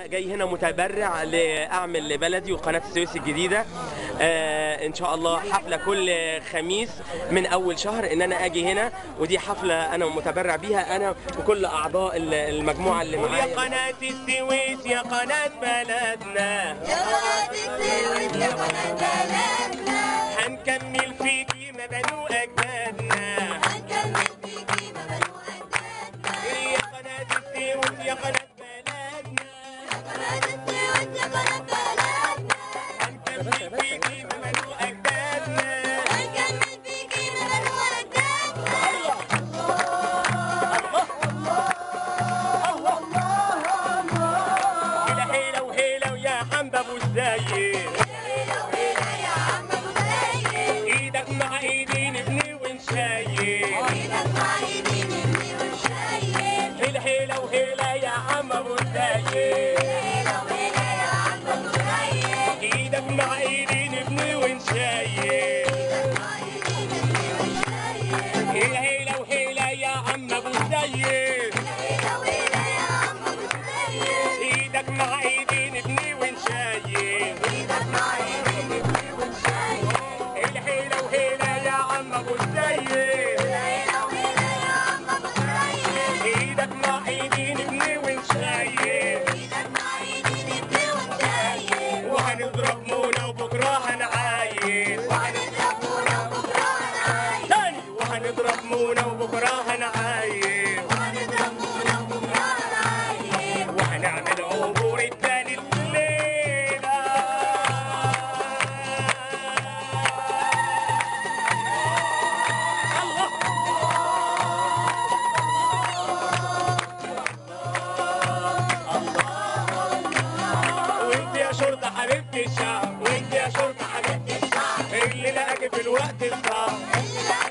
جاي هنا متبرع لاعمل لبلدي وقناه السويس الجديده آه ان شاء الله حفله كل خميس من اول شهر ان انا اجي هنا ودي حفله انا متبرع بيها انا وكل اعضاء ال- المجموعه اللي معايا يا قناه السويس يا قناه بلدنا هنكمل فيكي ما بنو اجدادنا يا قناه السويس يا قناه بلدنا هنكمل فيكي ما بنو اجدادنا هيلا هيلا وهيلا ويا حمد ابو الزايد ايدك مع ايدي نبني ونشيل هيلا هيلا وهيلا يا عم ابو الزايد ايدك مع ايدي نبني ونشيل هيلا هيلا وهيلا يا عم ابو الزايد ايدك مع ايدي نبني ونشيل هيلا هيلا وهيلا يا عم ابو الزايد ايدك مع ايدي نبني ونشيل وهنضرب مونا وبكره هنعايد تاني وهنضرب مونا وبكره هنعايد وهنعمل عبور التاني الليلة الله وانت يا شرطة حبيبتي الشعب وانت يا شرطة حبيبتي الشعب اللي لقاك في الوقت الصعب